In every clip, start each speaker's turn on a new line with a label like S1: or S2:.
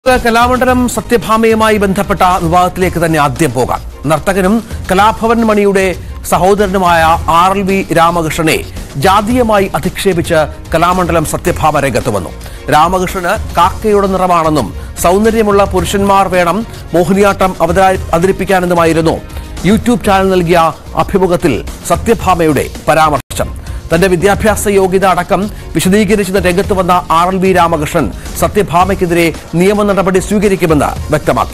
S1: കലാമണ്ഡലം സത്യഭാമയുമായി ബന്ധപ്പെട്ട വിവാദത്തിലേക്ക് തന്നെ ആദ്യം പോകാം നർത്തകനും കലാഭവൻ മണിയുടെ സഹോദരനുമായ ആർ എൽ വി രാമകൃഷ്ണനെ ജാതീയമായി അധിക്ഷേപിച്ച് കലാമണ്ഡലം സത്യഭാമ രംഗത്ത് വന്നു രാമകൃഷ്ണന് കാക്കയുടെ നിറമാണെന്നും സൗന്ദര്യമുള്ള പുരുഷന്മാർ വേണം മോഹിനിയാട്ടം അവതരാ- അവതരിപ്പിക്കാനെന്നുമായിരുന്നു യൂട്യൂബ് ചാനൽ നൽകിയ അഭിമുഖത്തിൽ സത്യഭാമയുടെ പരാമർശം തന്റെ വിദ്യാഭ്യാസ യോഗ്യത അടക്കം വിശദീകരിച്ചത് രംഗത്ത് വന്ന ആർ എൽ വി രാമകൃഷ്ണൻ സത്യഭാമയ്ക്കെതിരെ നിയമ നടപടി സ്വീകരിക്കുമെന്ന് വ്യക്തമാക്കി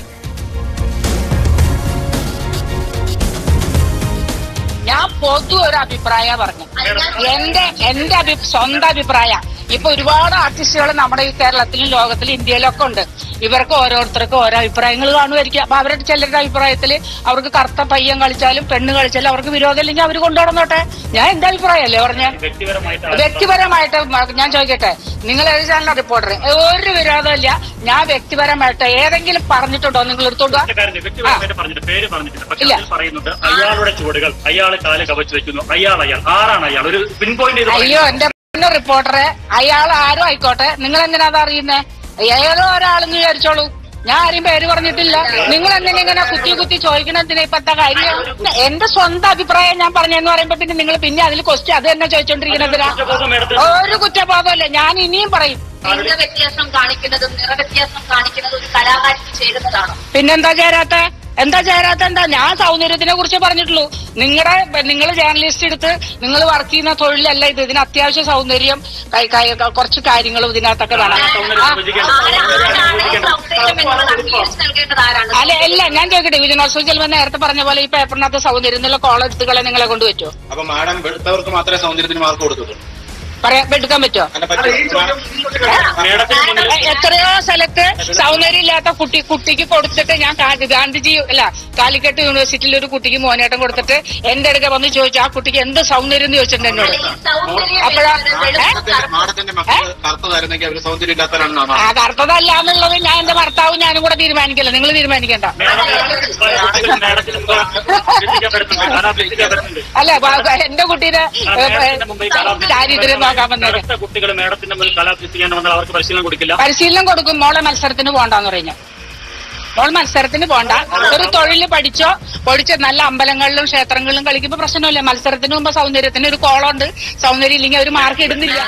S2: ഞാൻ പൊതു ഒരു അഭിപ്രായ പറഞ്ഞു എന്റെ എന്റെ അഭി സ്വന്തം അഭിപ്രായ ഇപ്പൊ ഒരുപാട് ആർട്ടിസ്റ്റുകൾ നമ്മുടെ ഈ കേരളത്തിലും ലോകത്തിലും ഇന്ത്യയിലും ഒക്കെ ഉണ്ട് ഇവർക്ക് ഓരോരുത്തർക്കും ഓരോ അഭിപ്രായങ്ങൾ കാണുമായിരിക്കും അപ്പൊ അവരുടെ ചിലരുടെ അഭിപ്രായത്തിൽ അവർക്ക് കറുത്ത പയ്യൻ കളിച്ചാലും പെണ്ണ് കളിച്ചാലും അവർക്ക് വിരോധം ഇല്ലെങ്കിൽ അവർ കൊണ്ടുനടന്നോട്ടെ ഞാൻ എന്റെ അഭിപ്രായമല്ലേ പറഞ്ഞ വ്യക്തിപരമായിട്ട് മ- ഞാൻ ചോദിക്കട്ടെ നിങ്ങൾ ഏത് ചാനൽ റിപ്പോർട്ടർ ഒരു വിരോധമില്ല ഞാൻ വ്യക്തിപരമായിട്ട് ഏതെങ്കിലും പറഞ്ഞിട്ടുണ്ടോ നിങ്ങൾ എടുത്തോണ്ടുവാ
S3: കാര്യം വ്യക്തിപരമായിട്ട് പറഞ്ഞിട്ട് പേര് പറഞ്ഞിട്ടില്ല പക്ഷെ
S2: ഇല്ല.
S3: അതിൽ പറയുന്നുണ്ട് അയാളുടെ ചുവടുകൾ അയാൾ കാല് കവച്ച് വെക്കുന്നു അയാൾ അയാൾ ആരാണ് അയാൾ ഒരു പിൻ പോയിന്റ് ചെയ്ത്
S2: അയ്യോ
S3: പറയുന്നു.
S2: എന്റെ റിപ്പോർട്ടറെ അയാൾ ആരും ആയിക്കോട്ടെ നിങ്ങൾ എന്തിനാ അത് അറിയുന്നേ ഏതോ ഒരാളെന്ന് വിചാരിച്ചോളൂ ഞാൻ ആരും പേര് പറഞ്ഞിട്ടില്ല നിങ്ങൾ എന്തിനാ ഇങ്ങനെ കുത്തി കുത്തി ചോദിക്കണതിന് ഇപ്പത്തെ കാര്യം എന്റെ സ്വന്തം അഭിപ്രായം ഞാൻ പറഞ്ഞെന്ന് പറയുമ്പോ പിന്നെ നിങ്ങൾ പിന്നെ അതിൽ ക്വസ്റ്റ്യൻ അത് തന്നെ ചോദിച്ചോണ്ടിരിക്കുന്നതിനാ
S3: കുറ്റബോധം മേഡത്തിന്
S2: ഒരു കുറ്റബോധമല്ല ഞാൻ ഇനിയും പറയും
S4: ലിംഗ വ്യത്യാസം കാണിക്കുന്നതും നിറവ്യത്യാസം കാണിക്കുന്നതും ഒരു കലാകാരിക്ക് ചേരുന്നതാണോ
S2: പിന്നെന്താ ചേരാത്ത എന്താ ചേരാത്ത എന്താ ഞാൻ സൗന്ദര്യത്തിനെ കുറിച്ച് പറഞ്ഞിട്ടുള്ളൂ നിങ്ങളുടെ നിങ്ങൾ ജേർണലിസ്റ്റ് എടുത്ത് നിങ്ങൾ വർക്ക് ചെയ്യുന്ന തൊഴിലല്ല ഇത് ഇതിന് അത്യാവശ്യം സൗന്ദര്യം കൈ- കൈ- കുറച്ച് കാര്യങ്ങളും ഇതിനകത്തൊക്കെ വേണം ആ,
S4: ആരാണ് സൗന്ദര്യം എന്നുള്ളത് അംഗീകരിച്ച് നൽകേണ്ടത് ആരാണ്
S2: അല്ല അല്ല ഞാൻ ചോദിക്കട്ടെ വിജയനോത്സവം ചെല്ലുമ്പോൾ നേരത്തെ പറഞ്ഞ പോലെ ഈ പേപ്പറിനകത്ത് സൗന്ദര്യം എന്നുള്ള കോളെടുത്തുകളെ നിങ്ങളെ കൊണ്ട് പറ്റുമോ
S5: അപ്പൊ മാഡം വെളുത്തവർക്ക് മാത്രമേ സൗന്ദര്യത്തിന് മാർക്ക് കൊടുത്തുള്ളൂ
S2: പറയാൻ എടുക്കാൻ പറ്റുമോ
S5: അങ്ങനെ പറ്റുമോ
S3: മേഡത്തിന് മുന്നിൽ
S2: എ- എത്രയോ സ്ഥലത്ത് സൗന്ദര്യം ഇല്ലാത്ത കുട്ടി കുട്ടിക്ക് കൊടുത്തിട്ട് ഞാൻ ഗാന്ധി- ഗാന്ധിജി അല്ല കാലിക്കട്ട് യൂണിവേഴ്സിറ്റിയിൽ ഒരു കുട്ടിക്ക് മോനേട്ടം കൊടുത്തിട്ട് എന്റെ അടുക്ക വന്ന് ചോദിച്ചു ആ കുട്ടിക്ക് എന്ത് സൗന്ദര്യം എന്ന് ചോദിച്ചിട്ടുണ്ട് എന്നോട്
S4: ഈ സൗന്ദര്യം
S2: അപ്പോഴാ-
S4: എന്നത് വെളുത്ത
S5: മാഡത്തിന്റെ മാഡത്തിന്റെ മക്കള് കറുത്തതായിരുന്നെങ്കിൽ അവര് സൗന്ദര്യം ഇല്ലാത്തവരാണെന്നാണ്
S2: ആ കറുത്തതല്ല എന്നുള്ളത് ഞാൻ എന്റെ ഭർത്താവും ഞാനും കൂടെ തീരുമാനിക്കില്ല നിങ്ങൾ തീരുമാനിക്കണ്ട
S3: മേഡത്തിന് മേഡത്തിന് മുമ്പ് ശിക്ഷിക്കപ്പെടുന്നുണ്ട് കലാശിക്കപ്പെടുന്നുണ്ട്
S2: അല്ല വ- എന്റെ കുട്ടീനെ ഏ,
S3: മേഡത്തിന്റെ മുമ്പ് ഈ
S2: ഏ, ചാരിത്രം നോക്കാൻ വന്നത്
S3: കറുത്ത കുട്ടികൾ മേഡത്തിന്റെ മുന്നിൽ കലാസൃഷ്ടിക്കാൻ വന്നാൽ അവർക്ക് പരിശീലനം കൊടുക്കില്ല
S2: പരിശീലനം കൊടുക്കും മോളെ മത്സരത്തിന് പോണ്ടെന്ന് പറഞ്ഞു മോൾ മത്സരത്തിന് പോണ്ട ഒരു തൊഴിൽ പഠിച്ചോ പഠിച്ച നല്ല അമ്പലങ്ങളിലും ക്ഷേത്രങ്ങളിലും കളിക്കുമ്പോ പ്രശ്നമില്ല മത്സരത്തിന് മുമ്പ് സൗന്ദര്യത്തിന് ഒരു കോളുണ്ട് സൗന്ദര്യം ഇല്ലെങ്കിൽ ഒരു മാർക്ക് ഇടുന്നില്ല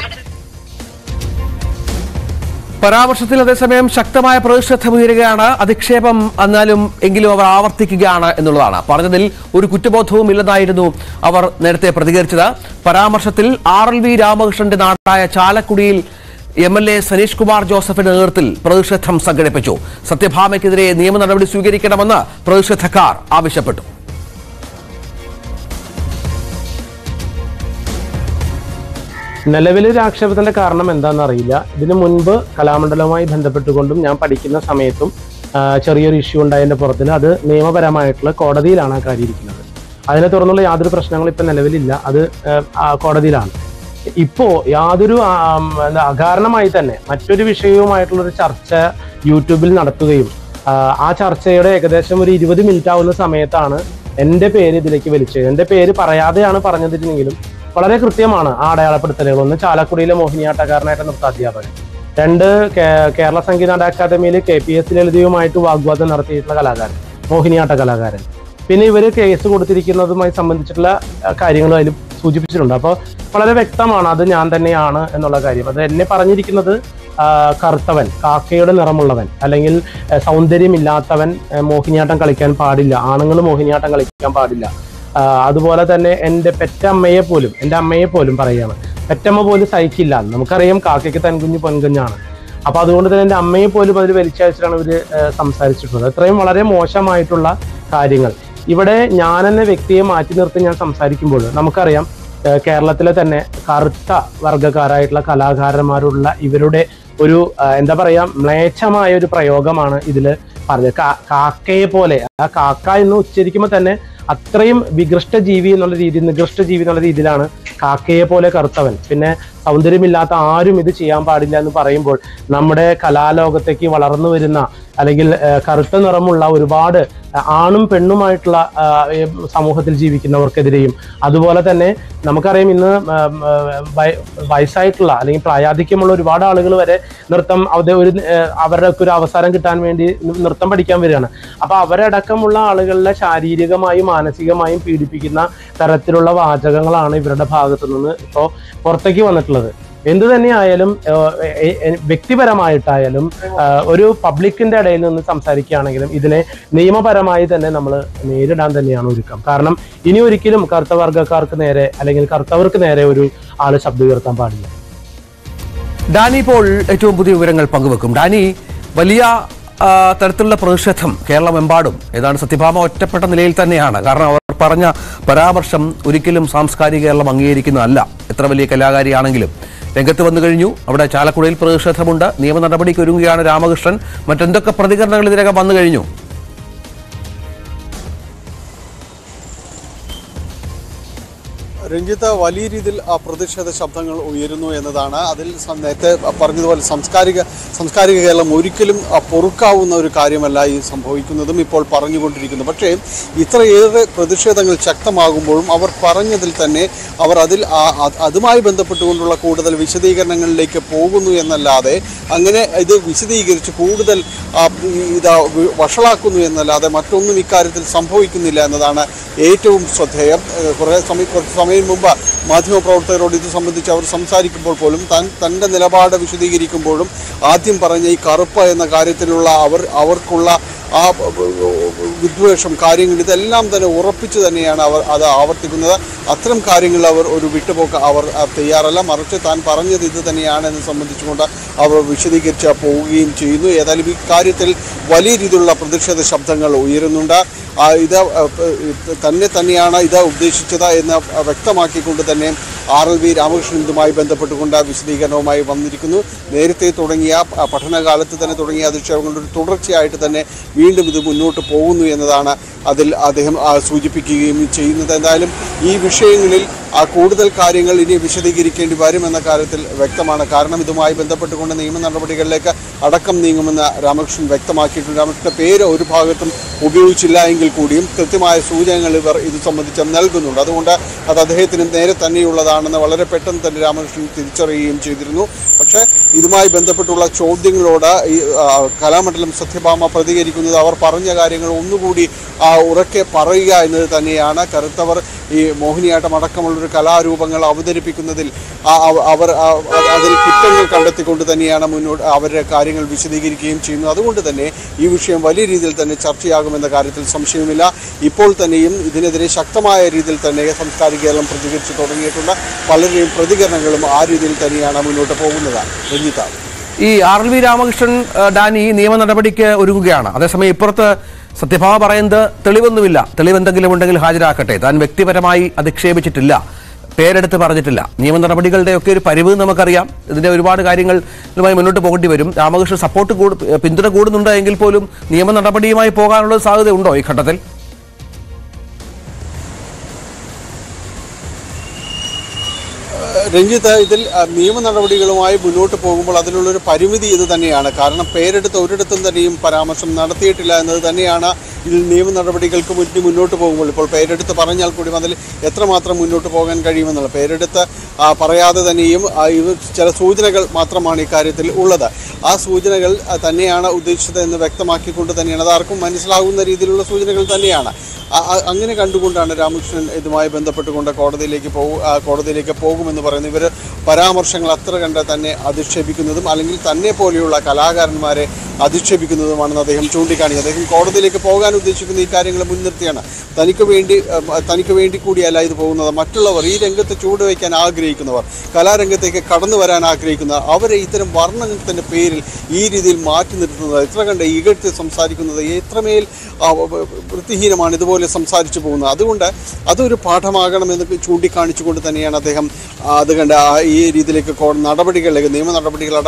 S1: പരാമർശത്തിൽ അതേസമയം ശക്തമായ പ്രതിഷേധമുയരുകയാണ് അധിക്ഷേപം എന്നാലും എങ്കിലും അവർ ആവർത്തിക്കുകയാണ് എന്നുള്ളതാണ് പറഞ്ഞതിൽ ഒരു കുറ്റബോധവും ഇല്ലെന്നായിരുന്നു അവർ നേരത്തെ പ്രതികരിച്ചത് പരാമർശത്തിൽ ആർ എൽ വി രാമകൃഷ്ണന്റെ നാടായ ചാലക്കുടിയിൽ M L A Saneesh Kumar ജോസഫിന്റെ നേതൃത്വത്തിൽ പ്രതിഷേധം സംഘടിപ്പിച്ചു സത്യഭാമയ്ക്കെതിരെ നിയമ നടപടി സ്വീകരിക്കണമെന്ന് പ്രതിഷേധക്കാർ ആവശ്യപ്പെട്ടു
S6: നിലവിലൊരു ആക്ഷേപത്തിന്റെ കാരണം എന്താണെന്ന് അറിയില്ല ഇതിനു മുൻപ് കലാമണ്ഡലവുമായി ബന്ധപ്പെട്ടുകൊണ്ടും ഞാൻ പഠിക്കുന്ന സമയത്തും ആ, ചെറിയൊരു ഇഷ്യൂ ഉണ്ടായതിന്റെ പുറത്തിൽ അത് നിയമപരമായിട്ടുള്ള കോടതിയിലാണ് ആ കാര്യം ഇരിക്കുന്നത് അതിനെ തുടർന്നുള്ള യാതൊരു പ്രശ്നങ്ങളും ഇപ്പം നിലവിലില്ല അത് ആ, ആ, കോടതിയിലാണ് ഇപ്പോ യാതൊരു ആ, ഉം, എന്താ അകാരണമായി തന്നെ മറ്റൊരു വിഷയവുമായിട്ടുള്ള ഒരു ചർച്ച യൂട്യൂബിൽ നടത്തുകയും ആ, ആ ചർച്ചയുടെ ഏകദേശം ഒരു ഇരുപത് മിനിറ്റ് ആവുന്ന സമയത്താണ് എൻ്റെ പേര് ഇതിലേക്ക് വലിച്ചത് എൻ്റെ പേര് പറയാതെയാണ് പറഞ്ഞതിരുന്നെങ്കിലും വളരെ കൃത്യമാണ് ആ അടയാളപ്പെടുത്തലുകൾ ഒന്ന് ചാലക്കുടിയിലെ മോഹിനിയാട്ടക്കാരനായിട്ട് നൃത്താധ്യാപകൻ രണ്ട് കേ- കേരള സംഗീത നാടക അക്കാദമിയിൽ കെ പി എസ് ലളിതയുമായിട്ട് വാഗ്വാദം നടത്തിയിട്ടുള്ള കലാകാരൻ മോഹിനിയാട്ട കലാകാരൻ പിന്നെ ഇവര് കേസ് കൊടുത്തിരിക്കുന്നതുമായി സംബന്ധിച്ചിട്ടുള്ള അഹ്, കാര്യങ്ങളും അതിൽ സൂചിപ്പിച്ചിട്ടുണ്ട് അപ്പോൾ വളരെ വ്യക്തമാണ് അത് ഞാൻ തന്നെയാണ് എന്നുള്ള കാര്യം അത് എന്നെ പറഞ്ഞിരിക്കുന്നത് ആ, കറുത്തവൻ കാക്കയുടെ നിറമുള്ളവൻ അല്ലെങ്കിൽ ആ, സൗന്ദര്യമില്ലാത്തവൻ ആ, മോഹിനിയാട്ടം കളിക്കാൻ പാടില്ല ആണുങ്ങൾ മോഹിനിയാട്ടം കളിക്കാൻ പാടില്ല ആ, അതുപോലെ തന്നെ എൻ്റെ പെറ്റമ്മയെ പോലും എൻ്റെ അമ്മയെ പോലും പറയുകയാണ് പെറ്റമ്മ പോലും സഹിക്കില്ല നമുക്കറിയാം കാക്കയ്ക്ക് തൻകുഞ്ഞ് പൊൻകുഞ്ഞാണ് അപ്പൊ അതുകൊണ്ട് തന്നെ എൻ്റെ അമ്മയെ പോലും അതിൽ വലിച്ചയച്ചിട്ടാണ് ഇവര് ആ, സംസാരിച്ചിട്ടുള്ളത് അത്രയും വളരെ മോശമായിട്ടുള്ള കാര്യങ്ങൾ ഇവിടെ ഞാൻ എന്ന വ്യക്തിയെ മാറ്റി നിർത്തി ഞാൻ സംസാരിക്കുമ്പോൾ നമുക്കറിയാം ആ, കേരളത്തിലെ തന്നെ കറുത്ത വർഗ്ഗക്കാരായിട്ടുള്ള കലാകാരന്മാരുള്ള ഇവരുടെ ഒരു ആ, എന്താ പറയാ മ്ലേച്ഛമായ ഒരു പ്രയോഗമാണ് ഇതിൽ പറഞ്ഞത് കാ- കാക്കയെ പോലെ ആ കാക്ക എന്ന് ഉച്ചരിക്കുമ്പോൾ തന്നെ അത്രയും വികൃഷ്ട ജീവി എന്നുള്ള രീതി നികൃഷ്ട ജീവി എന്നുള്ള രീതിയിലാണ് കാക്കയെ പോലെ കറുത്തവൻ പിന്നെ സൗന്ദര്യമില്ലാത്ത ആരും ഇത് ചെയ്യാൻ പാടില്ല എന്ന് പറയുമ്പോൾ നമ്മുടെ കലാലോകത്തേക്ക് വളർന്നു വരുന്ന അല്ലെങ്കിൽ ഏഹ്, കറുത്ത നിറമുള്ള ഒരുപാട് അഹ്, ആണും പെണ്ണുമായിട്ടുള്ള ആഹ്, ഏഹ്, സമൂഹത്തിൽ ജീവിക്കുന്നവർക്കെതിരെയും അതുപോലെ തന്നെ നമുക്കറിയാം ഇന്ന് ഉം, ഉം, വയ- വയസ്സായിട്ടുള്ള അല്ലെങ്കിൽ പ്രായാധിക്യമുള്ള ഒരുപാട് ആളുകൾ വരെ നൃത്തം അവരുടെ ഒരു ഏഹ്, അവരുടെ ഒക്കെ ഒരു അവസരം കിട്ടാൻ വേണ്ടി നൃത്തം പഠിക്കാൻ വരികയാണ് അപ്പൊ അവരടക്കമുള്ള ആളുകളെ ശാരീരികമായും മാനസികമായും പീഡിപ്പിക്കുന്ന തരത്തിലുള്ള വാചകങ്ങളാണ് ഇവരുടെ ഭാഗത്തു നിന്ന് ഇപ്പോൾ പുറത്തേക്ക് വന്നിട്ടുള്ളത് എന്തു തന്നെയായാലും ഏഹ്, എ- എ- വ്യക്തിപരമായിട്ടായാലും ആഹ്, ഒരു പബ്ലിക്കിന്റെ ഇടയിൽ നിന്ന് സംസാരിക്കുകയാണെങ്കിലും ഇതിനെ നിയമപരമായി തന്നെ നമ്മൾ നേരിടാൻ തന്നെയാണ് ഒരുക്കം കാരണം ഇനി ഒരിക്കലും കറുത്ത വർഗ്ഗക്കാർക്ക് നേരെ അല്ലെങ്കിൽ കറുത്തവർക്ക് നേരെ ഒരു ആള് ശബ്ദം ഉയർത്താൻ പാടില്ല
S1: ഡാനി ഇപ്പോൾ ഏറ്റവും പുതിയ വിവരങ്ങൾ പങ്കുവെക്കും ഡാനി വലിയ ആ, തരത്തിലുള്ള പ്രതിഷേധം കേരളമെമ്പാടും ഏതാണ്ട് സത്യഭാമ ഒറ്റപ്പെട്ട നിലയിൽ തന്നെയാണ് കാരണം അവർ പറഞ്ഞ പരാമർശം ഒരിക്കലും സാംസ്കാരിക കേരളം അംഗീകരിക്കുന്നതല്ല എത്ര വലിയ കലാകാരിയാണെങ്കിലും രംഗത്ത് വന്നു കഴിഞ്ഞു അവിടെ ചാലക്കുടയിൽ പ്രതിഷേധമുണ്ട് നിയമ നടപടിക്ക് ഒരുങ്ങുകയാണ് രാമകൃഷ്ണൻ മറ്റെന്തൊക്കെ പ്രതികരണങ്ങൾ ഇതിനകം വന്നു കഴിഞ്ഞു
S7: രഞ്ജിത്ത് വലിയ രീതിയിൽ ആ പ്രതിഷേധ ശബ്ദങ്ങൾ ഉയരുന്നു എന്നതാണ് അതിൽ സം- നേരത്തെ പറഞ്ഞതുപോലെ സാംസ്കാരിക സാംസ്കാരിക കേരളം ഒരിക്കലും ആ, പൊറുക്കാവുന്ന ഒരു കാര്യമല്ല ഈ സംഭവിക്കുന്നതും ഇപ്പോൾ പറഞ്ഞുകൊണ്ടിരിക്കുന്നു പക്ഷേ ഇത്രയേറെ പ്രതിഷേധങ്ങൾ ശക്തമാകുമ്പോഴും അവർ പറഞ്ഞതിൽ തന്നെ അവർ അതിൽ ആ- അ- അതുമായി ബന്ധപ്പെട്ടുകൊണ്ടുള്ള കൂടുതൽ വിശദീകരണങ്ങളിലേക്ക് പോകുന്നു എന്നല്ലാതെ അങ്ങനെ ഇത് വിശദീകരിച്ച് കൂടുതൽ ആ, ഈ ഇതാ വി- വഷളാക്കുന്നു എന്നല്ലാതെ മറ്റൊന്നും ഇക്കാര്യത്തിൽ സംഭവിക്കുന്നില്ല എന്നതാണ് ഏറ്റവും ശ്രദ്ധേയം ഏഹ് കുറേ സമയം കുറച്ച് സമയം മുമ്പ് മാധ്യമപ്രവർത്തകരോട് ഇത് സംബന്ധിച്ച് അവർ സംസാരിക്കുമ്പോൾ പോലും താൻ തൻ്റെ നിലപാട് വിശദീകരിക്കുമ്പോഴും ആദ്യം പറഞ്ഞ ഈ കറുപ്പ് എന്ന കാര്യത്തിലുള്ള അവർ അവർക്കുള്ള ആ വിദ്വേഷം കാര്യങ്ങൾ ഇതെല്ലാം തന്നെ ഉറപ്പിച്ച് തന്നെയാണ് അവർ അത് ആവർത്തിക്കുന്നത് അത്തരം കാര്യങ്ങളിൽ അവർ ഒരു വിട്ടുപോക്ക് അവർ ആ, തയ്യാറല്ല മറിച്ച് താൻ പറഞ്ഞത് ഇത് തന്നെയാണ് എന്ന് സംബന്ധിച്ചുകൊണ്ട് അവർ വിശദീകരിച്ച് പോവുകയും ചെയ്യുന്നു ഏതായാലും ഈ കാര്യത്തിൽ വലിയ രീതിയിലുള്ള പ്രതിഷേധ ശബ്ദങ്ങൾ ഉയരുന്നുണ്ട് ആ, ഇത് ആ, ഏഹ്, തന്നെ തന്നെയാണ് ഇത് ഉദ്ദേശിച്ചത് എന്ന് വ്യക്തമാക്കിക്കൊണ്ട് തന്നെ ആർ എൽ വി രാമകൃഷ്ണൻ ഇതുമായി ബന്ധപ്പെട്ടുകൊണ്ട് വിശദീകരണവുമായി വന്നിരിക്കുന്നു നേരത്തെ തുടങ്ങിയ ആ, പഠനകാലത്ത് തന്നെ തുടങ്ങിയ അധിക്ഷേപങ്ങളുടെ ഒരു തുടർച്ചയായിട്ട് തന്നെ വീണ്ടും ഇത് മുന്നോട്ട് പോകുന്നു എന്നതാണ് അതിൽ അദ്ദേഹം ആ, സൂചിപ്പിക്കുകയും ചെയ്യുന്നത് എന്തായാലും ഈ വിഷയങ്ങളിൽ ആ കൂടുതൽ കാര്യങ്ങൾ ഇനി വിശദീകരിക്കേണ്ടി വരുമെന്ന കാര്യത്തിൽ വ്യക്തമാണ് കാരണം ഇതുമായി ബന്ധപ്പെട്ടുകൊണ്ട് നിയമ നടപടികളിലേക്ക് അടക്കം നീങ്ങുമെന്ന് രാമകൃഷ്ണൻ വ്യക്തമാക്കിയിട്ടുണ്ട് രാമകൃഷ്ണന്റെ പേര് ഒരു ഭാഗത്തും ഉപയോഗിച്ചില്ല എങ്കിൽ കൂടിയും കൃത്യമായ സൂചനകൾ ഇവർ ഇത് സംബന്ധിച്ച് നൽകുന്നുണ്ട് അതുകൊണ്ട് അത് അദ്ദേഹത്തിന് നേരെ തന്നെയുള്ളതാണെന്ന് വളരെ പെട്ടെന്ന് തന്നെ രാമകൃഷ്ണൻ തിരിച്ചറിയുകയും ചെയ്തിരുന്നു പക്ഷേ ഇതുമായി ബന്ധപ്പെട്ടുള്ള ചോദ്യങ്ങളോട് ഈ ആ, കലാമണ്ഡലം സത്യഭാമ പ്രതികരിക്കുന്നത് അവർ പറഞ്ഞ കാര്യങ്ങൾ ഒന്നുകൂടി ആ, ഉറക്കെ പറയുക എന്നത് തന്നെയാണ് കറുത്തവർ ഈ മോഹിനിയാട്ടം അടക്കമുള്ളൊരു കലാരൂപങ്ങൾ അവതരിപ്പിക്കുന്നതിൽ ആ, അവ- അവർ ആ, അത് അതിൽ കുറ്റങ്ങൾ കണ്ടെത്തിക്കൊണ്ട് തന്നെയാണ് മുന്നോട്ട് അവരുടെ കാര്യങ്ങൾ വിശദീകരിക്കുകയും ചെയ്യുന്നത് അതുകൊണ്ട് തന്നെ ഈ വിഷയം വലിയ രീതിയിൽ തന്നെ ചർച്ചയാകുമെന്ന കാര്യത്തിൽ സംശയമില്ല ഇപ്പോൾ തന്നെയും ഇതിനെതിരെ ശക്തമായ രീതിയിൽ തന്നെ സംസ്കാരിക കേരളം പ്രതികരിച്ചു തുടങ്ങിയിട്ടുണ്ട് പലരുടെയും പ്രതികരണങ്ങളും ആ രീതിയിൽ തന്നെയാണ് മുന്നോട്ട് പോകുന്നത് രഞ്ജിത്ത
S1: ഈ ആർ എൽ വി രാമകൃഷ്ണൻ ആ, ഡാനി നിയമ നടപടിക്ക് ഒരുങ്ങുകയാണ് അതേസമയം ഇപ്പുറത്ത് സത്യഭാമ പറയുന്നത് തെളിവൊന്നുമില്ല തെളിവെന്തെങ്കിലും ഉണ്ടെങ്കിൽ ഹാജരാക്കട്ടെ താൻ വ്യക്തിപരമായി അധിക്ഷേപിച്ചിട്ടില്ല പേരെടുത്ത് പറഞ്ഞിട്ടില്ല നിയമ നടപടികളുടെ ഒക്കെ ഒരു പരിവ് നമുക്കറിയാം ഇതിന്റെ ഒരുപാട് കാര്യങ്ങൾ ഇതുമായി മുന്നോട്ട് പോകേണ്ടി വരും രാമകൃഷ്ണൻ സപ്പോർട്ട് കൂട് പിന്തുണ കൂടുന്നുണ്ട് എങ്കിൽ പോലും നിയമ നടപടിയുമായി പോകാനുള്ള സാധ്യത ഉണ്ടോ ഈ ഘട്ടത്തിൽ
S7: രഞ്ജിത്ത് ഇതിൽ ആ, നിയമ നടപടികളുമായി മുന്നോട്ട് പോകുമ്പോൾ അതിനുള്ളൊരു പരിമിതി ഇത് തന്നെയാണ് കാരണം പേരെടുത്ത് ഒരിടത്തും തന്നെയും പരാമർശം നടത്തിയിട്ടില്ല എന്നത് തന്നെയാണ് ഇതിൽ നിയമ നടപടികൾക്ക് മുന്നിൽ മുന്നോട്ട് പോകുമ്പോൾ ഇപ്പോൾ പേരെടുത്ത് പറഞ്ഞാൽ കൂടി അതിൽ എത്രമാത്രം മുന്നോട്ട് പോകാൻ കഴിയുമെന്നുള്ള പേരെടുത്ത് ആ, പറയാതെ തന്നെയും ആ, ഇത് ചില സൂചനകൾ മാത്രമാണ് ഇക്കാര്യത്തിൽ ഉള്ളത് ആ സൂചനകൾ ആ, തന്നെയാണ് ഉദ്ദേശിച്ചത് എന്ന് വ്യക്തമാക്കിക്കൊണ്ട് തന്നെയാണ് അത് ആർക്കും മനസ്സിലാകുന്ന രീതിയിലുള്ള സൂചനകൾ തന്നെയാണ് ആ- ആ- അങ്ങനെ കണ്ടുകൊണ്ടാണ് രാമകൃഷ്ണൻ ഇതുമായി ബന്ധപ്പെട്ടുകൊണ്ട് കോടതിയിലേക്ക് പോകും കോടതിയിലേക്ക് പോകുമെന്ന് പറയുന്നത് ഇവർ പരാമർശങ്ങൾ അത്ര കണ്ട് തന്നെ അധിക്ഷേപിക്കുന്നതും അല്ലെങ്കിൽ തന്നെ പോലെയുള്ള കലാകാരന്മാരെ അധിക്ഷേപിക്കുന്നതുമാണെന്ന് അദ്ദേഹം ചൂണ്ടിക്കാണിച്ചു അദ്ദേഹം കോടതിയിലേക്ക് പോകാൻ ഉദ്ദേശിക്കുന്ന ഈ കാര്യങ്ങൾ മുൻനിർത്തിയാണ് തനിക്ക് വേണ്ടി ഉം, തനിക്ക് വേണ്ടി കൂടിയല്ല ഇത് പോകുന്നത് മറ്റുള്ളവർ ഈ രംഗത്ത് ചൂടുവയ്ക്കാൻ ആഗ്രഹിക്കുന്നവർ കലാരംഗത്തേക്ക് കടന്നു വരാൻ ആഗ്രഹിക്കുന്നവർ അവരെ ഇത്തരം വർണ്ണനത്തിൻ്റെ പേരിൽ ഈ രീതിയിൽ മാറ്റി നിർത്തുന്നത് എത്ര കണ്ട് ഇകഴ്ത്തി സംസാരിക്കുന്നത് എത്രമേൽ ആ, വ- വ- വൃത്തിഹീനമാണ് ഇതുപോലെ സംസാരിച്ചു പോകുന്നത് അതുകൊണ്ട് അതൊരു പാഠമാകണമെന്ന് ചൂണ്ടിക്കാണിച്ചുകൊണ്ട് തന്നെയാണ് അദ്ദേഹം ആ, അത് കണ്ട് ആ ഈ രീതിയിലേക്ക് കോ- നടപടികളിലേക്ക് നിയമ നടപടികളടക്കം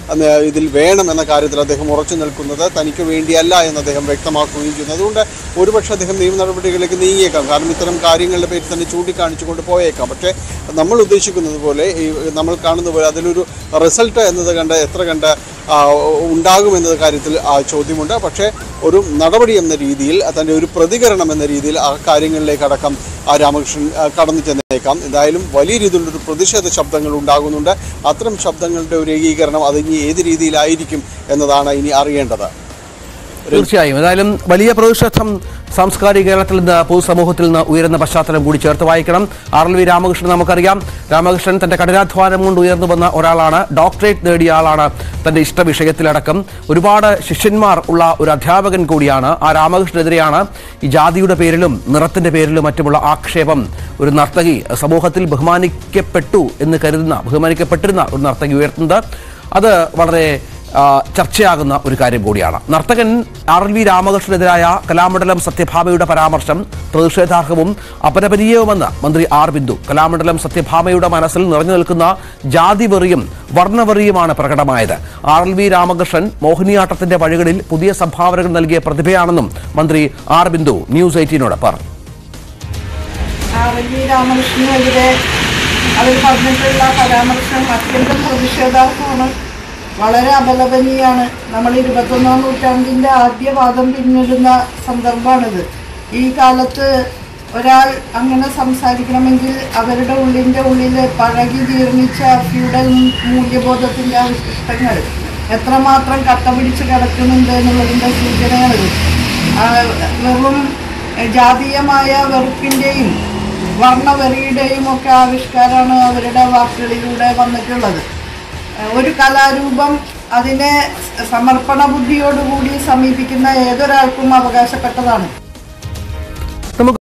S7: അന്ന് ഇതിൽ വേണം എന്ന കാര്യത്തിൽ അദ്ദേഹം ഉറച്ചു നിൽക്കുന്നത് തനിക്ക് വേണ്ടിയല്ല എന്ന് അദ്ദേഹം വ്യക്തമാക്കുകയും ചെയ്യുന്നു അതുകൊണ്ട് ഒരുപക്ഷെ അദ്ദേഹം നിയമ നടപടികളിലേക്ക് നീങ്ങിയേക്കാം കാരണം ഇത്തരം കാര്യങ്ങളുടെ പേരിൽ തന്നെ ചൂണ്ടിക്കാണിച്ചുകൊണ്ട് പോയേക്കാം പക്ഷേ നമ്മൾ ഉദ്ദേശിക്കുന്നത് പോലെ ഈ നമ്മൾ കാണുന്ന പോലെ അതിലൊരു റിസൾട്ട് എന്നത് കണ്ട് എത്ര കണ്ട് ആ, ഉണ്ടാകുമെന്നത് കാര്യത്തിൽ ആ ചോദ്യമുണ്ട് പക്ഷേ ഒരു നടപടി എന്ന രീതിയിൽ തൻ്റെ ഒരു പ്രതികരണം എന്ന രീതിയിൽ ആ കാര്യങ്ങളിലേക്കടക്കം ആ രാമകൃഷ്ണൻ ആ, കടന്നു ചെന്നേക്കാം എന്തായാലും വലിയ രീതിയിലുള്ളൊരു പ്രതിഷേധ ശബ്ദങ്ങൾ ഉണ്ടാകുന്നുണ്ട് അത്തരം ശബ്ദങ്ങളുടെ ഒരു ഏകീകരണം അത് ഇനി ഏത് രീതിയിലായിരിക്കും എന്നതാണ് ഇനി അറിയേണ്ടത്
S1: തീർച്ചയായും ഏതായാലും വലിയ പ്രതിഷേധം സാംസ്കാരിക കേരളത്തിൽ നിന്ന് പൊതുസമൂഹത്തിൽ നിന്ന് ഉയരുന്ന പശ്ചാത്തലം കൂടി ചേർത്ത് വായിക്കണം ആർ എൽ വി രാമകൃഷ്ണൻ നമുക്കറിയാം രാമകൃഷ്ണൻ തന്റെ കഠിനാധ്വാനം കൊണ്ട് ഉയർന്നു വന്ന ഒരാളാണ് ഡോക്ടറേറ്റ് നേടിയ ആളാണ് തന്റെ ഇഷ്ട വിഷയത്തിലടക്കം ഒരുപാട് ശിഷ്യന്മാർ ഉള്ള ഒരു അധ്യാപകൻ കൂടിയാണ് ആ രാമകൃഷ്ണനെതിരെയാണ് ഈ ജാതിയുടെ പേരിലും നിറത്തിന്റെ പേരിലും മറ്റുമുള്ള ആക്ഷേപം ഒരു നർത്തകി സമൂഹത്തിൽ ബഹുമാനിക്കപ്പെട്ടു എന്ന് കരുതുന്ന ബഹുമാനിക്കപ്പെട്ടിരുന്ന ഒരു നർത്തകി ഉയർത്തുന്നത് അത് വളരെ ആ, ചർച്ചയാകുന്ന ഒരു കാര്യം കൂടിയാണ് നർത്തകൻ ആർ എൽ വി രാമകൃഷ്ണനെതിരായ കലാമണ്ഡലം സത്യഭാമയുടെ പരാമർശം പ്രതിഷേധാർഹവും അപരപരീയവുമെന്ന് മന്ത്രി ആർ ബിന്ദു കലാമണ്ഡലം സത്യഭാമയുടെ മനസ്സിൽ നിറഞ്ഞു നിൽക്കുന്ന ജാതിവെറിയും വർണ്ണവെറിയുമാണ് പ്രകടമായത് ആർ എൽ വി രാമകൃഷ്ണൻ മോഹിനിയാട്ടത്തിന്റെ വഴികളിൽ പുതിയ സംഭാവനകൾ നൽകിയ പ്രതിഭയാണെന്നും മന്ത്രി ആർ ബിന്ദു ന്യൂസ് എയ്റ്റീനോട് പറഞ്ഞു
S8: ആർ എൽ വി രാമകൃഷ്ണനെതിരെ അവർ പറഞ്ഞിട്ടുള്ള പരാമർശം അത്യന്തം പ്രതിഷേധാർഹമാണ് വളരെ അപലപനീയാണ് നമ്മൾ ഇരുപത്തൊന്നാം നൂറ്റാണ്ടിൻ്റെ ആദ്യവാദം പിന്നിടുന്ന സന്ദർഭമാണിത് ഈ കാലത്ത് ഒരാൾ അങ്ങനെ സംസാരിക്കണമെങ്കിൽ അവരുടെ ഉള്ളിൻ്റെ ഉള്ളിൽ പഴകി ജീർണിച്ച ഫ്യൂഡൽ മൂല്യബോധത്തിൻ്റെ അവശിഷ്ടങ്ങൾ എത്രമാത്രം കട്ട പിടിച്ച് കിടക്കുന്നുണ്ട് എന്നുള്ളതിൻ്റെ സൂചനയാണിത് ആ, വെറും ജാതീയമായ വെറുപ്പിൻ്റെയും വർണ്ണവെറിയുടെയും ഒക്കെ ആവിഷ്കാരമാണ് അവരുടെ വാക്കുകളിലൂടെ വന്നിട്ടുള്ളത് ഒരു കലാരൂപം അതിനെ സമർപ്പണ ബുദ്ധിയോടുകൂടി സമീപിക്കുന്ന ഏതൊരാൾക്കും അവകാശപ്പെട്ടതാണ്
S1: നമുക്ക്